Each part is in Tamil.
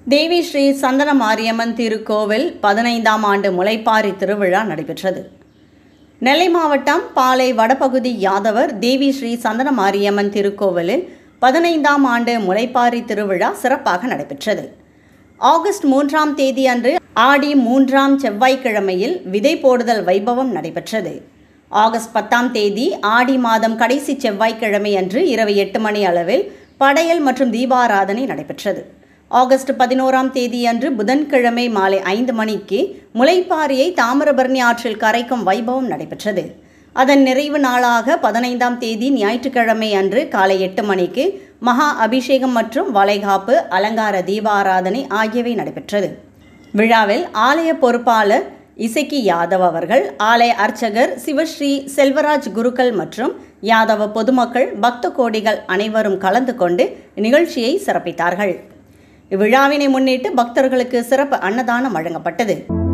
தேவி ஸ்ரீ சந்தன மாரியம்மன் திருக்கோவில் பதினைந்தாம் ஆண்டு முளைப்பாரி திருவிழா நடைபெற்றது நெல்லை மாவட்டம் பாலை வடபகுதி யாதவர் தேவி ஸ்ரீ சந்தன மாரியம்மன் திருக்கோவிலில் பதினைந்தாம் ஆண்டு முளைப்பாரி திருவிழா சிறப்பாக நடைபெற்றது ஆகஸ்ட் மூன்றாம் தேதி அன்று ஆடி மூன்றாம் செவ்வாய்க்கிழமையில் விதை போடுதல் வைபவம் நடைபெற்றது ஆகஸ்ட் பத்தாம் தேதி ஆடி மாதம் கடைசி செவ்வாய்க்கிழமை அன்று இரவு எட்டு மணி அளவில் படையல் மற்றும் தீபாராதனை நடைபெற்றது ஆகஸ்ட் பதினோராம் தேதி அன்று புதன்கிழமை மாலை ஐந்து மணிக்கு முளைப்பாரியை தாமிரபரணி ஆற்றில் கரைக்கும் வைபவம் நடைபெற்றது அதன் நிறைவு நாளாக பதினைந்தாம் தேதி ஞாயிற்றுக்கிழமை அன்று காலை எட்டு மணிக்கு மகா அபிஷேகம் மற்றும் வளைகாப்பு அலங்கார தீபாராதனை ஆகியவை நடைபெற்றது விழாவில் ஆலய பொறுப்பாளர் இசக்கி யாதவ் அவர்கள் ஆலய அர்ச்சகர் சிவஸ்ரீ செல்வராஜ் குருக்கள் மற்றும் யாதவ பொதுமக்கள் பக்த கோடிகள் அனைவரும் கலந்து கொண்டு நிகழ்ச்சியை சிறப்பித்தார்கள் இவ்விழாவினை முன்னிட்டு பக்தர்களுக்கு சிறப்பு அன்னதானம் வழங்கப்பட்டது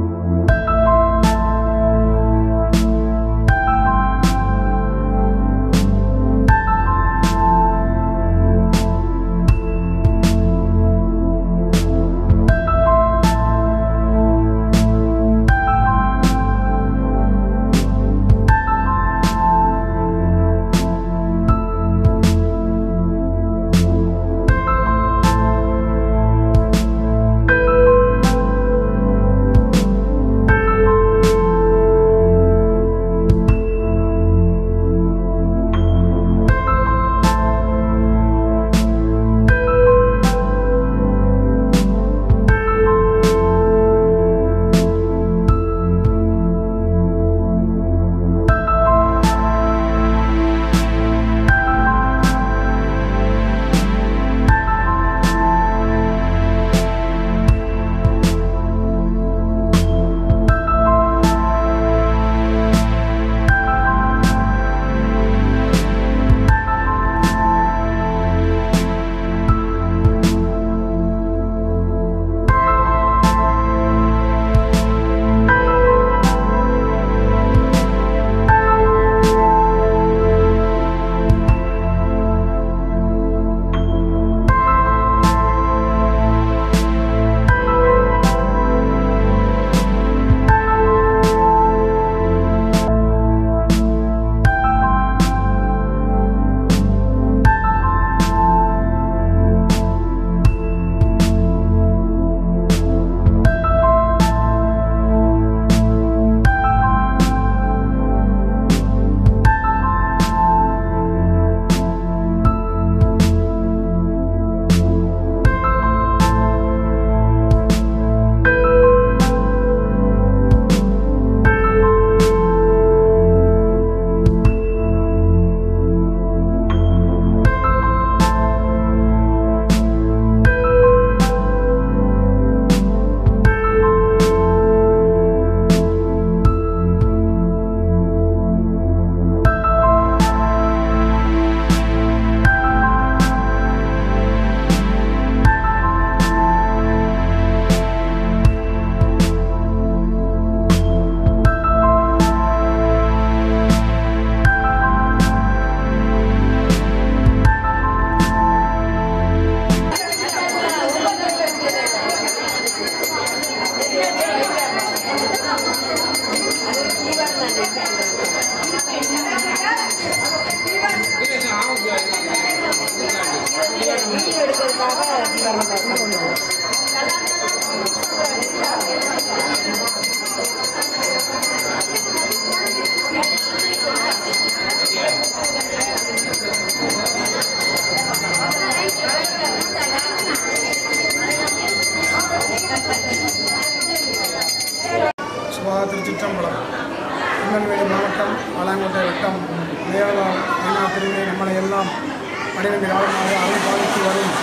சுபா திருச்சிற்றம்பலம் திருநெல்வேலி மாவட்டம் ஆலாங்கோட்டை வட்டம் தேவதால் ஐநா பிரிவினை நம்மளை எல்லாம் பன்னிரெண்டு காலமாக அருள் பாதித்து வரும்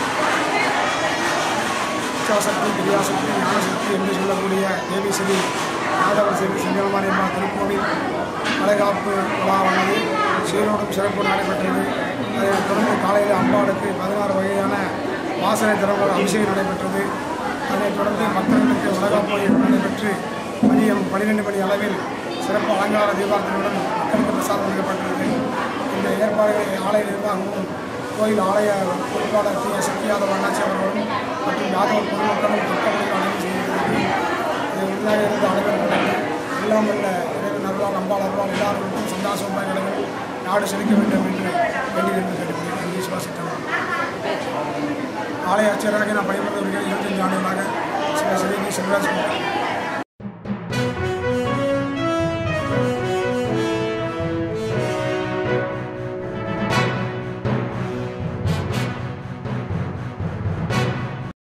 இச்சாசக்தி கிரியாசக்தி ஞானசக்தி என்று சொல்லக்கூடிய தேவி ஸ்ரீ யாதவர் ஸ்ரீ செஞ்சல்மாரியம்மா திருக்கோவில் மலைகாப்பு விழாவானது சீரோடும் சிறப்பு நடைபெற்றது அதைத் தொடர்ந்து காலையில் அம்பாளுக்கு பதினாறு வகையான வாசனை திறவோட அபிஷேகம் நடைபெற்றது அதனைத் தொடர்ந்து பக்தர்களுக்கு உலகாப்போய் நடைபெற்று மதியம் பன்னிரெண்டு மணி அளவில் சிறப்பு அலங்கார தீபாரத்தினுடன் மக்களுக்கு பிரசாதம் அளிக்கப்பட்டது இந்த ஏற்பாடுகளை ஆலய நிர்வாகமும் கோயில் ஆலய பொறுப்பாளர் டி எஸ் சத்ய யாதவ் அண்ணாச்சி அவர்களும் மற்றும் யாதவர் பொதுமக்களும் திட்டங்களை அனைத்து செய்திருக்கிறது இது உள்ளாக இருந்து அனைவரும் எல்லாம் வல்ல இறைவன் அருளால் அம்பாள் அருளால் எல்லாருக்கும் சந்தாசமாக நிலவில் நாடு செழிக்க வேண்டும் என்று வேண்டுகிறது கேட்டுக்கொள்கிறேன் நன்றி சுவாசித்தவர் ஆலய அர்ச்சகராக நான் பணிபுரிந்து வருகிறேன் இருபத்தஞ்சு ஆண்டுகளாக சில சிவகங்கை செல்வராஜ்